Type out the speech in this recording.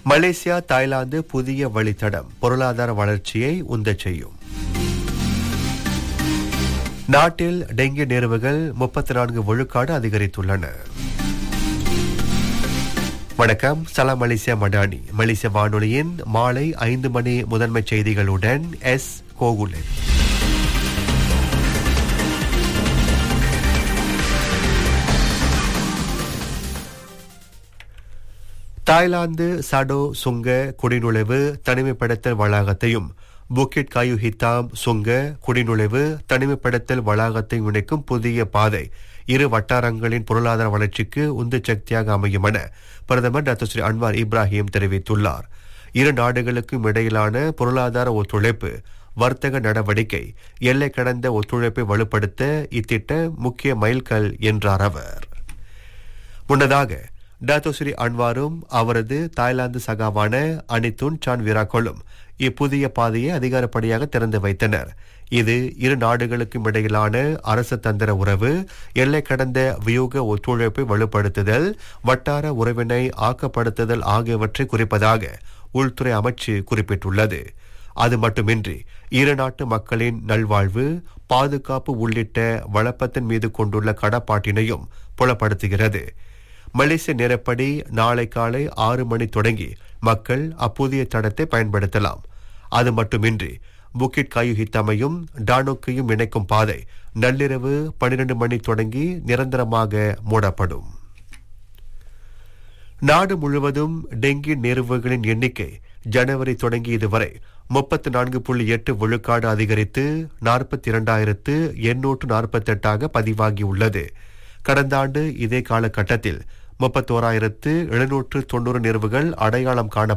Malaysia Thailand புதிய வழித்தடம் பொருளாதார வளர்ச்சியை உந்தச் செய்யும் நாட்டில் டெங்கி நேர்வுகள் முப்பத்தி நான்கு விழுக்காடு அதிகரித்துள்ளன வணக்கம் சலாம் மலேசியா மடானி மலேசிய வானொலியின் மாலை ஐந்து மணி முதன்மை செய்திகளுடன் எஸ் கோகுலன் தாய்லாந்து சடோ சுங்க குடிநுழைவு தனிமைப்படுத்தல் வளாகத்தையும் புக்கிட் காயு ஹித்தாம் சுங்க குடிநுழைவு தனிமைப்படுத்தல் வளாகத்தை இணைக்கும் புதிய பாதை இரு வட்டாரங்களின் பொருளாதார வளர்ச்சிக்கு உந்து சக்தியாக அமையும் என பிரதமர் டாக்டர் ஸ்ரீ அன்வார் இப்ராஹிம் தெரிவித்துள்ளார் இரு நாடுகளுக்கும் இடையிலான பொருளாதார ஒத்துழைப்பு வர்த்தக நடவடிக்கை எல்லை கடந்த ஒத்துழைப்பை வலுப்படுத்த இத்திட்டம் முக்கிய மைல்கல் என்றார் அவர் முன்னதாக டாத்தோ ஸ்ரீ அன்வாரும் அவரது தாய்லாந்து சகாவான அனித்துன் சான் விராக்கோலும் இப்புதிய பாதையை அதிகாரப்படியாக திறந்து வைத்தனர் இது இரு நாடுகளுக்கும் இடையிலான அரசு தந்திர உறவு எல்லை கடந்த வியூக ஒத்துழைப்பை வலுப்படுத்துதல் வட்டார உறவினை ஆக்கப்படுத்துதல் ஆகியவற்றை குறிப்பதாக உள்துறை அமைச்சு குறிப்பிட்டுள்ளது அது மட்டுமின்றி இரு நாட்டு மக்களின் நல்வாழ்வு பாதுகாப்பு உள்ளிட்ட வளப்பத்தின் மீது கொண்டுள்ள கடப்பாட்டினையும் புலப்படுத்துகிறது மலேசிய நேரப்படி நாளை காலை ஆறு மணி தொடங்கி மக்கள் அப்புதிய தடத்தை பயன்படுத்தலாம் அது மட்டுமின்றி புக்கிட் காயுஹித்தமையும் டானோக்கையும் இணைக்கும் பாதை நள்ளிரவு பனிரெண்டு மணி தொடங்கி நிரந்தரமாக மூடப்படும் நாடு முழுவதும் டெங்கி நேர்வுகளின் எண்ணிக்கை ஜனவரி தொடங்கி இதுவரை முப்பத்தி நான்கு புள்ளி எட்டு விழுக்காடு அதிகரித்து நாற்பத்தி இரண்டாயிரத்து எண்ணூற்று நாற்பத்தி எட்டாக பதிவாகியுள்ளது கடந்த ஆண்டு இதே காலகட்டத்தில் முப்பத்தோராயிரத்து எழுநூற்று தொன்னூறு நிறுவுகள் அடையாளம் காண